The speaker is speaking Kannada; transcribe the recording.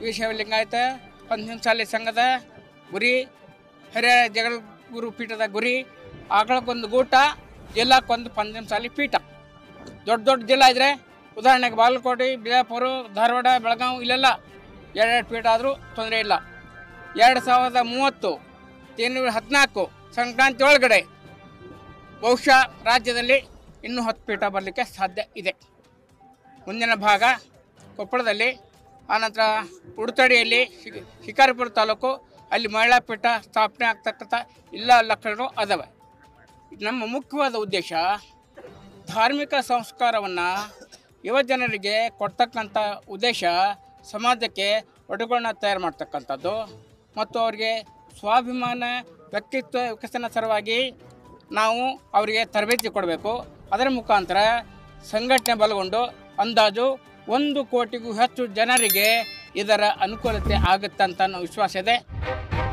ವೀರಶೈವ ಲಿಂಗಾಯತ ಪಂಚಮಸಾಲಿ ಸಂಘದ ಗುರಿ ಹಿರಿಯ ಜಗದ್ಗುರು ಪೀಠದ ಗುರಿ ಆಕಳಕ್ಕೊಂದು ಗೂಟ ಜಿಲ್ಲಾಕ್ಕೊಂದು ಪಂಚಮಸಾಲಿ ಪೀಠ ದೊಡ್ಡ ದೊಡ್ಡ ಜಿಲ್ಲಾ ಇದ್ರೆ ಉದಾಹರಣೆಗೆ ಬಾಗಲಕೋಟೆ ಬಿಜಾಪುರ ಧಾರವಾಡ ಬೆಳಗಾವಿ ಇಲ್ಲೆಲ್ಲ ಎರಡೆರಡು ಪೀಠ ಆದರೂ ತೊಂದರೆ ಇಲ್ಲ ಎರಡು ಸಾವಿರದ ಮೂವತ್ತು ತಿಂಗಳು ಹದಿನಾಲ್ಕು ಸಂಕ್ರಾಂತಿ ಒಳಗಡೆ ಬಹುಶಃ ರಾಜ್ಯದಲ್ಲಿ ಇನ್ನೂ ಹತ್ತು ಪೀಠ ಬರಲಿಕ್ಕೆ ಸಾಧ್ಯ ಇದೆ ಮುಂದಿನ ಭಾಗ ಕೊಪ್ಪಳದಲ್ಲಿ ಆನಂತರ ಉಡುತಡಿಯಲ್ಲಿ ಶಿ- ಶಿಕಾರಿಪುರ ತಾಲೂಕು ಅಲ್ಲಿ ಮಹಿಳಾ ಪೀಠ ಸ್ಥಾಪನೆ ಆಗ್ತಕ್ಕಂಥ ಎಲ್ಲ ಲಕ್ಷಣಗಳು ಅದಾವೆ ನಮ್ಮ ಮುಖ್ಯವಾದ ಉದ್ದೇಶ ಧಾರ್ಮಿಕ ಸಂಸ್ಕಾರವನ್ನು ಯುವಜನರಿಗೆ ಕೊಡ್ತಕ್ಕಂಥ ಉದ್ದೇಶ ಸಮಾಜಕ್ಕೆ ಒಡಗುಣ ತಯಾರು ಮಾಡ್ತಕ್ಕಂಥದ್ದು ಮತ್ತು ಅವರಿಗೆ ಸ್ವಾಭಿಮಾನ ವ್ಯಕ್ತಿತ್ವ ವಿಕಸನ ಸಲುವಾಗಿ ನಾವು ಅವರಿಗೆ ತರಬೇತಿ ಕೊಡಬೇಕು ಅದರ ಮುಖಾಂತರ ಸಂಘಟನೆ ಬಲಗೊಂಡು ಅಂದಾಜು ಒಂದು ಕೋಟಿಗೂ ಹೆಚ್ಚು ಜನರಿಗೆ ಇದರ ಅನುಕೂಲತೆ ಆಗುತ್ತೆ ಅಂತ ಅನ್ನೋ ವಿಶ್ವಾಸ ಇದೆ